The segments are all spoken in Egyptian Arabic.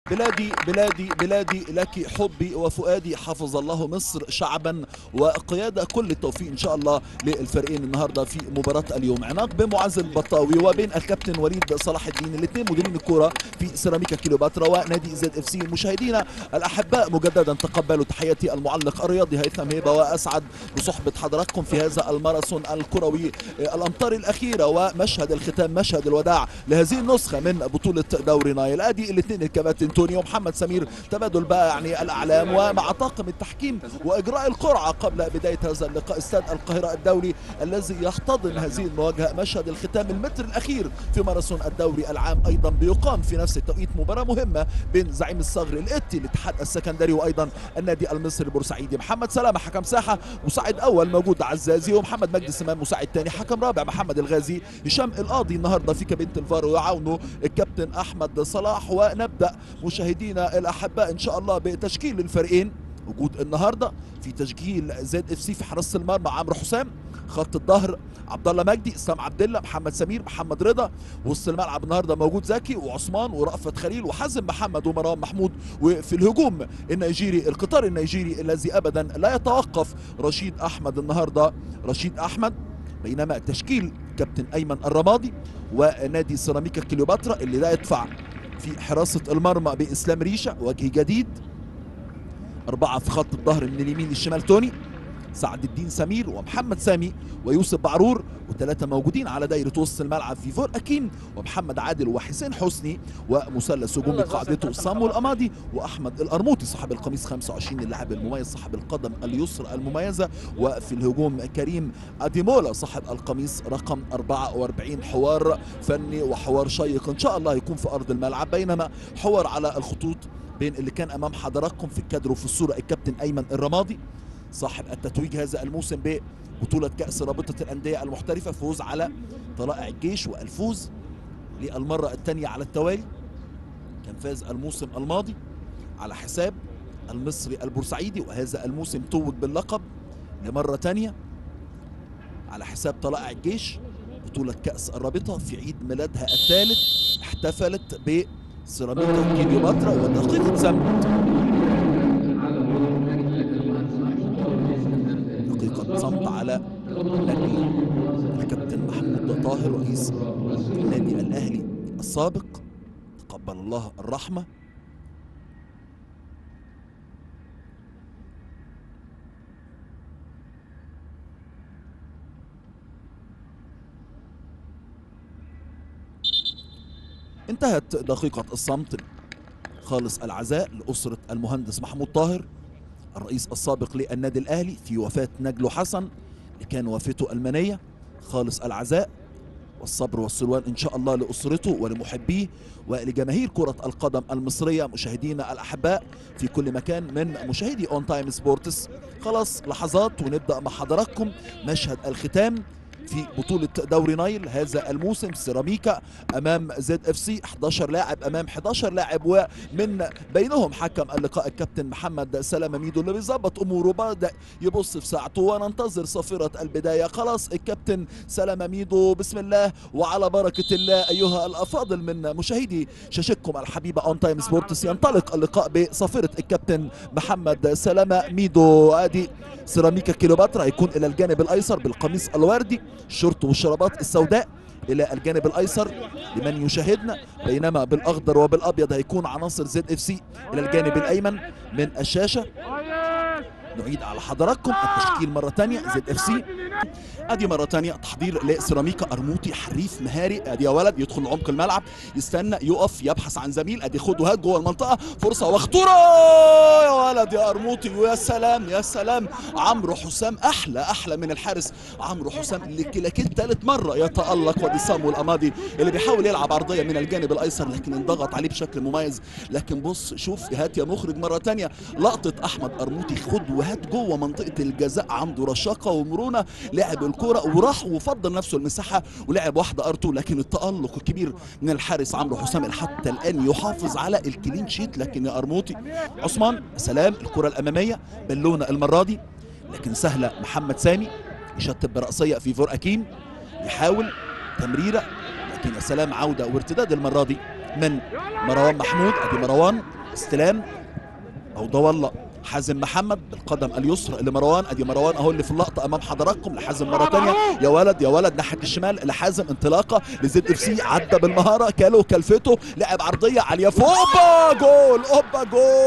بلادي بلادي بلادي لك حبي وفؤادي حفظ الله مصر شعبا وقيادة كل التوفيق إن شاء الله للفريقين النهاردة في مباراة اليوم عناق بين معز البطاوي وبين الكابتن وليد صلاح الدين الاثنين مديرين الكرة في سيراميكا كيلوباترا ونادي زد اف سي مشاهدينا الأحباء مجددا تقبلوا تحياتي المعلق الرياضي هيثم هيبة وأسعد بصحبة حضراتكم في هذا الماراثون الكروي الأمطار الأخيرة ومشهد الختام مشهد الوداع لهذه النسخة من بطولة دوري نايل أدي الاثنين الكباتن توني ومحمد سمير تبادل بقى يعني الاعلام ومع طاقم التحكيم واجراء القرعه قبل بدايه هذا اللقاء استاد القاهره الدولي الذي يحتضن هذه المواجهه مشهد الختام المتر الاخير في ماراثون الدوري العام ايضا بيقام في نفس التوقيت مباراه مهمه بين زعيم الصغر الاتي الاتحاد السكندري وايضا النادي المصري البورسعيدي محمد سلامه حكم ساحه مساعد اول موجود عزازي ومحمد مجدي سمان مساعد ثاني حكم رابع محمد الغازي هشام القاضي النهارده في كابينه الفار ويعاونه الكابتن احمد صلاح ونبدا مشاهدينا الاحباء ان شاء الله بتشكيل الفريقين وجود النهارده في تشكيل زد اف سي في حراسه المرمى عمرو حسام خط الظهر عبد الله مجدي اسلام عبد الله محمد سمير محمد رضا وسط الملعب النهارده موجود زكي وعثمان ورأفت خليل وحازم محمد ومروان محمود وفي الهجوم النيجيري القطار النيجيري الذي ابدا لا يتوقف رشيد احمد النهارده رشيد احمد بينما تشكيل كابتن ايمن الرمادي ونادي سيراميكا كليوباترا اللي لا يدفع في حراسة المرمى بإسلام ريشة وجه جديد أربعة في خط الظهر من اليمين للشمال توني سعد الدين سمير ومحمد سامي ويوسف بعرور وثلاثة موجودين على دايرة وسط الملعب في فور أكيم ومحمد عادل وحسين حسني ومثلث هجومي قاعدته صامو الأماضي وأحمد الأرموطي صاحب القميص 25 اللاعب المميز صاحب القدم اليسرى المميزة وفي الهجوم كريم أديمولا صاحب القميص رقم 44 حوار فني وحوار شيق إن شاء الله يكون في أرض الملعب بينما حوار على الخطوط بين اللي كان أمام حضراتكم في الكادر وفي الصورة الكابتن أيمن الرمادي صاحب التتويج هذا الموسم ببطولة كأس رابطة الأندية المحترفة فوز على طلائع الجيش والفوز للمرة الثانية على التوالي كان فاز الموسم الماضي على حساب المصري البورسعيدي وهذا الموسم توج باللقب لمرة ثانية على حساب طلائع الجيش بطولة كأس الرابطة في عيد ميلادها الثالث احتفلت بسيراميكا كليوباترا ودقيقة زمن دقيقة صمت على نجل الكابتن محمود طاهر رئيس النادي الأهلي السابق تقبل الله الرحمة انتهت دقيقة الصمت خالص العزاء لأسرة المهندس محمود طاهر الرئيس السابق للنادي الأهلي في وفاة نجله حسن اللي كان وفاته المنية خالص العزاء والصبر والسلوان إن شاء الله لأسرته ولمحبيه ولجماهير كرة القدم المصرية مشاهدينا الأحباء في كل مكان من مشاهدي اون تايم سبورتس خلاص لحظات ونبدأ مع حضراتكم مشهد الختام في بطولة دوري نايل هذا الموسم سيراميكا أمام زد اف سي 11 لاعب أمام 11 لاعب ومن بينهم حكم اللقاء الكابتن محمد سلامة ميدو اللي بيظبط أموره بدأ يبص في ساعته وننتظر صافرة البداية خلاص الكابتن سلامة ميدو بسم الله وعلى بركة الله أيها الأفاضل من مشاهدي شاشتكم الحبيبة اون تايم سبورتس ينطلق اللقاء بصافرة الكابتن محمد سلامة ميدو ادي سيراميكا كيلوباترا هيكون الى الجانب الايسر بالقميص الوردي الشورت والشرابات السوداء الى الجانب الايسر لمن يشاهدنا بينما بالاخضر وبالابيض هيكون عناصر زد اف سي الى الجانب الايمن من الشاشه نعيد على حضراتكم التشكيل مره ثانيه زد اف سي ادي مره ثانيه تحضير لسيراميكا ارموطي حريف مهاري ادي يا ولد يدخل عمق الملعب يستنى يقف يبحث عن زميل ادي خد وهات جوه المنطقه فرصه وخطوره يا ولد يا ارموطي ويا سلام يا سلام عمرو حسام احلى احلى من الحارس عمرو حسام اللي كلاكيت ثالث مره يتالق ودي سامو الاماضي اللي بيحاول يلعب عرضيه من الجانب الايسر لكن انضغط عليه بشكل مميز لكن بص شوف هات يا مخرج مره ثانيه لقطه احمد ارموطي خد وهات جوه منطقه الجزاء عنده رشاقه ومرونه لعب الكرة وراح وفضل نفسه المساحة ولعب واحدة ارتو لكن التألق الكبير من الحارس عمرو حسام حتى الآن يحافظ على الكلين شيت لكن يا أرموطي عثمان سلام الكرة الأمامية بالونة المرة دي لكن سهلة محمد سامي يشتت برأسية في فور أكيم يحاول تمريرة لكن يا سلام عودة وارتداد المرة دي من مروان محمود ادي مروان استلام او ده والله حازم محمد بالقدم اليسرى لمروان ادي مروان اهو اللي في اللقطه امام حضراتكم لحازم مره ثانيه يا ولد يا ولد ناحيه الشمال لحازم انطلاقه لزد اف سي عدى بالمهاره كالو كلفته لعب عرضيه عاليه فوق اوبا جول اوبا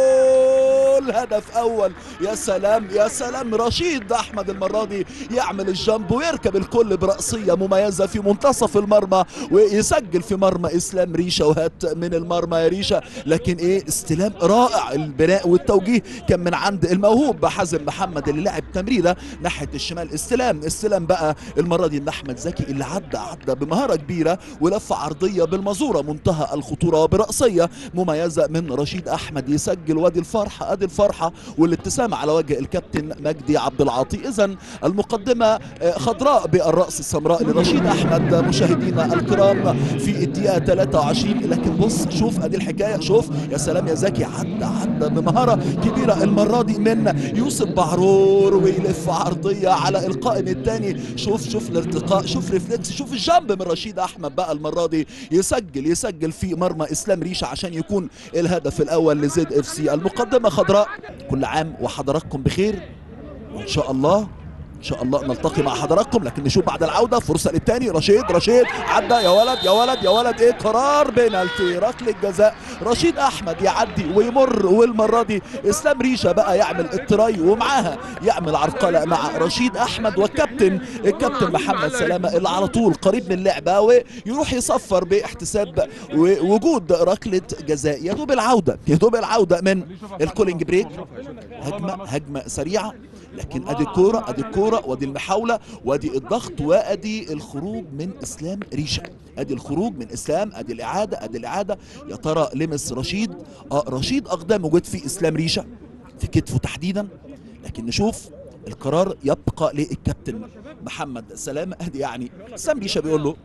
جول هدف اول يا سلام يا سلام رشيد احمد المره دي يعمل الجنب ويركب الكل براسيه مميزه في منتصف المرمى ويسجل في مرمى اسلام ريشه وهات من المرمى يا ريشه لكن ايه استلام رائع البناء والتوجيه كان من عند الموهوب حازم محمد اللي لعب تمريره ناحيه الشمال استلام استلام بقى المره دي من احمد زكي اللي عدى عدى بمهاره كبيره ولف عرضيه بالمزوره منتهى الخطوره براسيه مميزه من رشيد احمد يسجل وادي الفرحه ادي الفرحه والابتسامه على وجه الكابتن مجدي عبد العاطي اذا المقدمه آه، خضراء بالراس السمراء لرشيد احمد مشاهدينا الكرام في الدقيقه 23 لكن بص شوف ادي الحكايه شوف يا سلام يا زكي عدى عدى بمهاره كبيره المره دي من يوسف بعرور ويلف عرضيه على القائم الثاني شوف شوف الارتقاء شوف ريفلكس شوف الجنب من رشيد احمد بقى المره دي يسجل يسجل في مرمى اسلام ريشه عشان يكون الهدف الاول لزد اف سي المقدمه خضراء كل عام وحضراتكم بخير وان شاء الله ان شاء الله نلتقي مع حضراتكم لكن نشوف بعد العوده فرصه للتاني رشيد رشيد عدى يا ولد يا ولد يا ولد ايه قرار بينالتي ركله جزاء رشيد احمد يعدي ويمر والمره دي اسلام ريشه بقى يعمل التراي ومعاها يعمل عرقله مع رشيد احمد والكابتن الكابتن محمد سلامه اللي على طول قريب من اللعبه ويروح يصفر باحتساب وجود ركله جزاء يا دوب العوده يا دوب العوده من الكولينج بريك هجمه هجمه سريعه لكن ادي الكوره ادي الكوره وادي المحاوله وادي الضغط وادي الخروج من اسلام ريشه ادي الخروج من اسلام ادي الاعاده ادي الاعاده يا ترى لمس رشيد اه رشيد اقدام وجود في اسلام ريشه في كتفه تحديدا لكن نشوف القرار يبقى للكابتن محمد سلامه ادي يعني اسلام ريشه بيقول له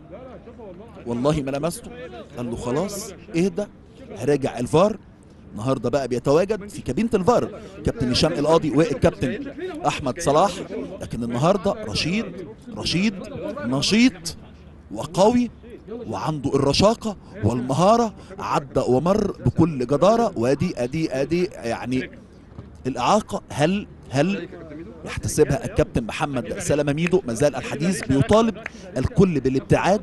والله ما لمسته قال له خلاص اهدى هراجع الفار النهارده بقى بيتواجد في كابينه الفار كابتن هشام القاضي والكابتن احمد صلاح لكن النهارده رشيد رشيد نشيط وقوي وعنده الرشاقه والمهاره عدى ومر بكل جداره وادي ادي ادي يعني الاعاقه هل هل يحتسبها الكابتن محمد سلامه ميدو ما زال الحديث بيطالب الكل بالابتعاد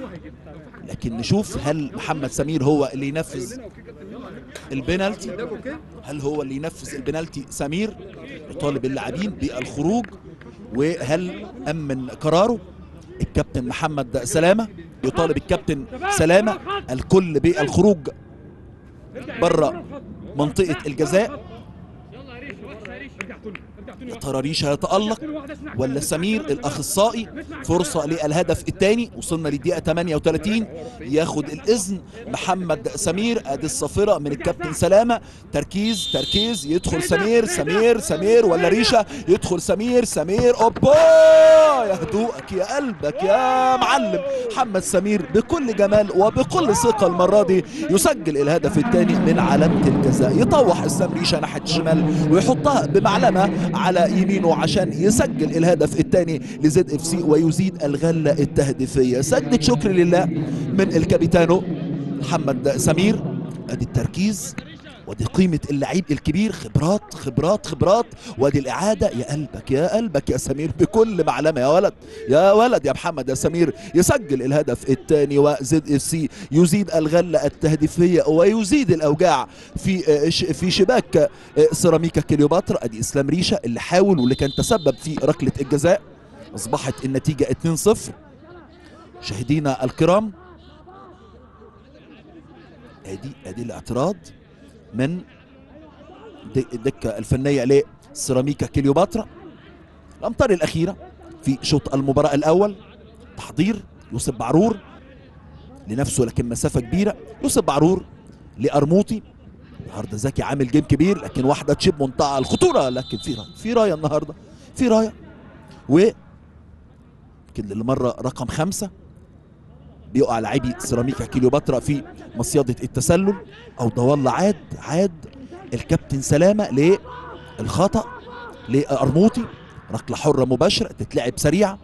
لكن نشوف هل محمد سمير هو اللي ينفذ البنالتي هل هو اللي ينفذ البنالتي سمير يطالب اللاعبين بالخروج وهل امن قراره الكابتن محمد سلامه يطالب الكابتن سلامه الكل بالخروج بره منطقه الجزاء يا ترى ريشه يتألق ولا سمير الأخصائي فرصة للهدف الثاني وصلنا للدقيقة 38 ياخد الإذن محمد سمير أدي الصافرة من الكابتن سلامة تركيز تركيز يدخل سمير سمير سمير ولا ريشة يدخل سمير سمير أوبا يا هدوءك يا قلبك يا معلم محمد سمير بكل جمال وبكل ثقة المرة دي يسجل الهدف الثاني من علامة الجزاء يطوح اسلام ريشة ناحية الشمال ويحطها بمعلمة على يمينه عشان يسجل الهدف الثاني لزد اف سي ويزيد الغلة التهديفية سجدة شكر لله من الكابيتانو محمد سمير ادي التركيز ودي قيمة اللعيب الكبير خبرات خبرات خبرات ودي الإعادة يا قلبك يا قلبك يا سمير بكل معلمة يا ولد يا ولد يا محمد يا سمير يسجل الهدف الثاني وزد اف سي يزيد الغلة التهديفية ويزيد الأوجاع في في شباك سيراميكا كليوباترا ادي اسلام ريشة اللي حاول واللي كان تسبب في ركلة الجزاء أصبحت النتيجة 2-0 مشاهدينا الكرام ادي ادي الاعتراض من الدكة الفنية لسيراميكا كليوباترا الأمطار الأخيرة في شوط المباراة الأول تحضير يوسف بعرور لنفسه لكن مسافة كبيرة يوسف بعرور لأرموطي النهارده زكي عامل جيم كبير لكن واحدة تشيب منتهى الخطورة لكن في راية في راية النهارده في راية و يمكن للمرة رقم خمسة بيقع لاعبي سيراميكا كليوباترا في مصيدة التسلل او ده والله عاد عاد الكابتن سلامة للخطأ لأرموطي ركلة حرة مباشرة تتلعب سريعة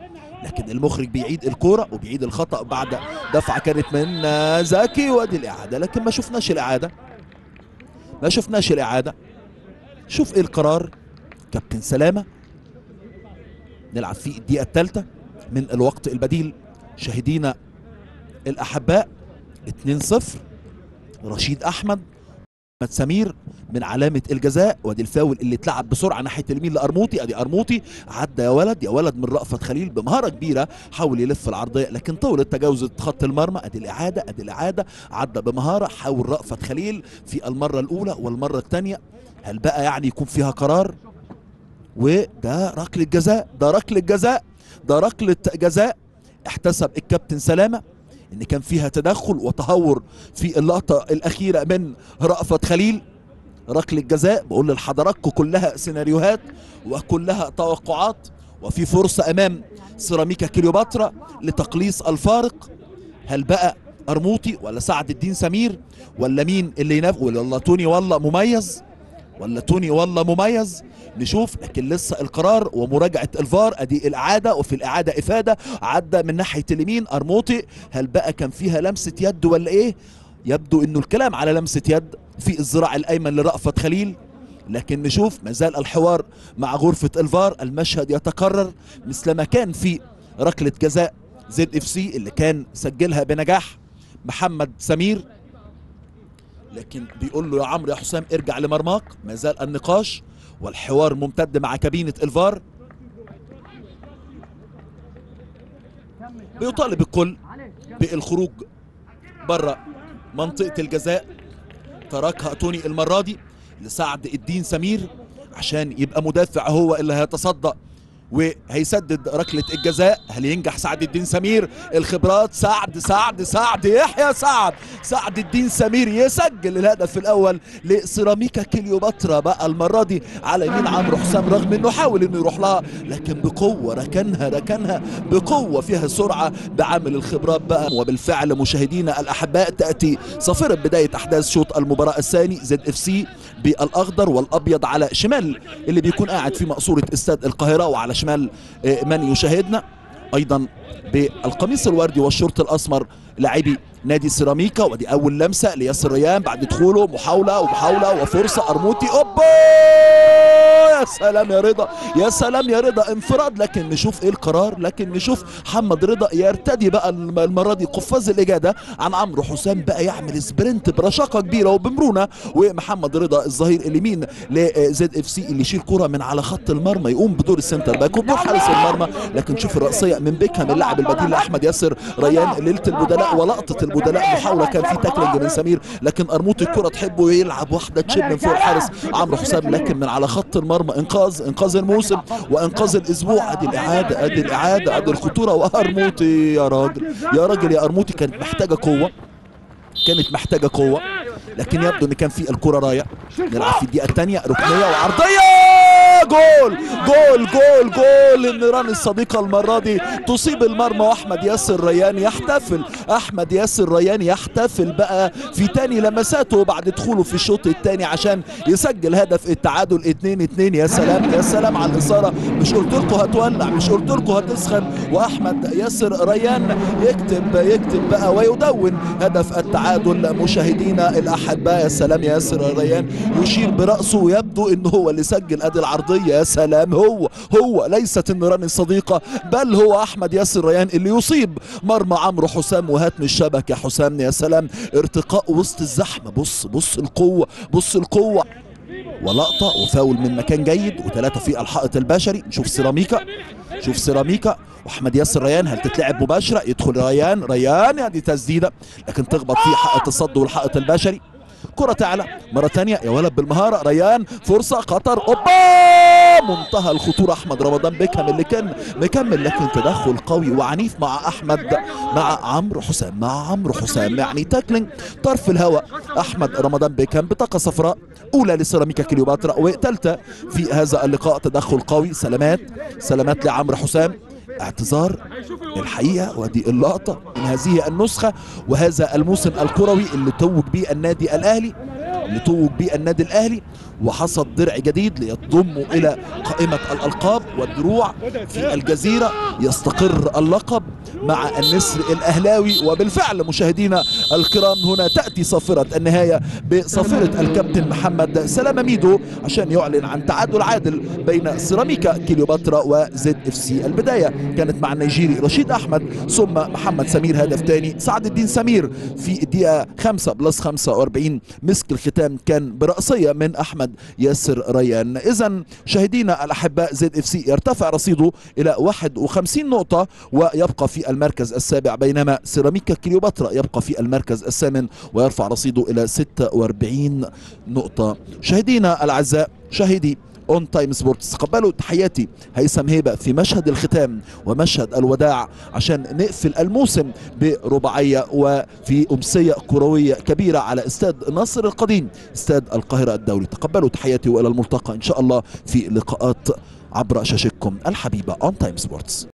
لكن المخرج بيعيد الكوره وبيعيد الخطا بعد دفعه كانت من زكي وادي الاعاده لكن ما شفناش الاعاده ما شفناش الاعاده شوف ايه القرار كابتن سلامه نلعب في الدقيقه الثالثه من الوقت البديل شاهدينا الاحباء 2-0 رشيد احمد احمد سمير من علامه الجزاء وادي الفاول اللي اتلعب بسرعه ناحيه اليمين لارموطي ادي ارموطي عدى يا ولد يا ولد من رأفت خليل بمهاره كبيره حاول يلف العرضيه لكن طولت تجاوزت خط المرمى ادي الاعاده ادي الاعاده عدى بمهاره حاول رأفت خليل في المره الاولى والمره الثانيه هل بقى يعني يكون فيها قرار وده ركله جزاء ده ركله جزاء ده ركله جزاء احتسب الكابتن سلامه ان كان فيها تدخل وتهور في اللقطه الاخيره من رأفت خليل ركله جزاء بقول لحضراتكم كلها سيناريوهات وكلها توقعات وفي فرصه امام سيراميكا كليوباترا لتقليص الفارق هل بقى ارموطي ولا سعد الدين سمير ولا مين اللي ينافق ولا توني والله مميز ولا توني والله مميز نشوف لكن لسه القرار ومراجعه الفار ادي الاعاده وفي الاعاده افاده عدى من ناحيه اليمين ارموطي هل بقى كان فيها لمسه يد ولا ايه يبدو انه الكلام على لمسه يد في الذراع الايمن لرأفت خليل لكن نشوف ما زال الحوار مع غرفه الفار المشهد يتكرر مثلما كان في ركله جزاء زد اف سي اللي كان سجلها بنجاح محمد سمير لكن بيقول له يا عمرو يا حسام ارجع لمرماك ما زال النقاش والحوار ممتد مع كابينة الفار بيطالب الكل بالخروج بره منطقة الجزاء تركها توني المرة دي لسعد الدين سمير عشان يبقى مدافع هو اللي هيتصدى وهيسدد ركلة الجزاء هل ينجح سعد الدين سمير الخبرات سعد سعد سعد يحيى سعد سعد الدين سمير يسجل الهدف الأول لسيراميكا كليوباترا بقى المرة دي على يمين عمرو حسام رغم انه حاول انه يروح لها لكن بقوة ركنها ركنها بقوة فيها سرعة بعامل الخبرات بقى وبالفعل مشاهدينا الأحباء تأتي صافرة بداية أحداث شوط المباراة الثاني زد اف سي بالأخضر والأبيض على شمال اللي بيكون قاعد في مقصورة استاد القاهرة وعلى شمال من يشاهدنا ايضا بالقميص الوردي والشورت الاسمر لاعبي نادي سيراميكا ودي اول لمسه لياسر ريان بعد دخوله محاوله ومحاوله وفرصه ارموتي اوبا يا سلام يا رضا يا سلام يا رضا انفراد لكن نشوف ايه القرار لكن نشوف محمد رضا يرتدي بقى المره دي قفاز الاجاده عن عمرو حسام بقى يعمل سبرنت برشاقه كبيره وبمرونه ومحمد رضا الظهير اليمين لزد اف سي اللي يشيل كره من على خط المرمى يقوم بدور السنتر باك وبدور حارس المرمى لكن شوف الرأسيه من بيكهام اللاعب البديل لاحمد ياسر ريان ليله البدلاء ولقطه البدلاء محاوله كان في تاكلينج من سمير لكن ارموطي الكره تحبه يلعب واحده تشيب من فوق الحارس عمرو حسام لكن من على خط المرمى انقاذ انقاذ الموسم وانقاذ الاسبوع ادي الاعاده ادي الاعاده ادي الخطوره وارموطي يا راجل يا راجل يا ارموطي كانت محتاجه قوه كانت محتاجه قوه لكن يبدو ان كان في الكره رايح نلعب في الدقيقه الثانيه ركنيه وعرضيه جول جول جول جول النيران الصديقه المره دي تصيب المرمى واحمد ياسر ريان يحتفل احمد ياسر ريان يحتفل بقى في تاني لمساته بعد دخوله في الشوط الثاني عشان يسجل هدف التعادل 2 2 يا سلام يا سلام على الاثاره مش قلت لكم هتولع مش قلت لكم هتسخن واحمد ياسر ريان يكتب يكتب بقى ويدون هدف التعادل مشاهدينا الاحباء يا سلام يا ياسر ريان يشير براسه ويبدو ان هو اللي سجل ادي العرضيه يا سلام هو هو ليست النيران الصديقه بل هو احمد ياسر ريان اللي يصيب مرمى عمرو حسام وهاتم الشبك يا حسام يا سلام ارتقاء وسط الزحمه بص بص القوه بص القوه ولقطه وفاول من مكان جيد وثلاثه في الحائط البشري نشوف سيراميكا شوف سيراميكا واحمد ياسر ريان هل تتلعب مباشره يدخل ريان ريان يعني تسديده لكن تخبط في حائط الصد والحائط البشري كرة تعلى مرة ثانية يا ولد بالمهارة ريان فرصة خطر اوبا منتهى الخطورة احمد رمضان بيكهام اللي كان مكمل لكن تدخل قوي وعنيف مع احمد مع عمرو حسام مع عمرو حسام يعني تاكلينج طرف الهواء احمد رمضان بيكهام بطاقة صفراء اولى لسيراميكا كليوباترا وثالثة في هذا اللقاء تدخل قوي سلامات سلامات لعمرو حسام اعتذار الحقيقة ودي اللقطة من هذه النسخة وهذا الموسم الكروي اللي توج به النادي الأهلي اللي توج بيه النادي الاهلي وحصد درع جديد ليضمه الى قائمه الالقاب والدروع في الجزيره يستقر اللقب مع النسر الاهلاوي وبالفعل مشاهدينا الكرام هنا تاتي صافره النهايه بصافره الكابتن محمد سلامه ميدو عشان يعلن عن تعادل عادل بين سيراميكا كليوباترا وزد اف سي البدايه كانت مع النيجيري رشيد احمد ثم محمد سمير هدف ثاني سعد الدين سمير في الدقيقه 5 بلس 45 مسك الختام كان براسيه من احمد ياسر ريان اذا مشاهدينا الاحباء زد اف سي يرتفع رصيده الى 51 نقطه ويبقى في المركز السابع بينما سيراميكا كليوباترا يبقى في المركز الثامن ويرفع رصيده الى 46 نقطه مشاهدينا الاعزاء شاهدي اون تايم سبورتس تقبلوا تحياتي هيثم هيبه في مشهد الختام ومشهد الوداع عشان نقفل الموسم برباعيه وفي امسيه كرويه كبيره على استاد ناصر القديم استاد القاهره الدولي تقبلوا تحياتي والى الملتقى ان شاء الله في لقاءات عبر شاشتكم الحبيبه اون تايم سبورتس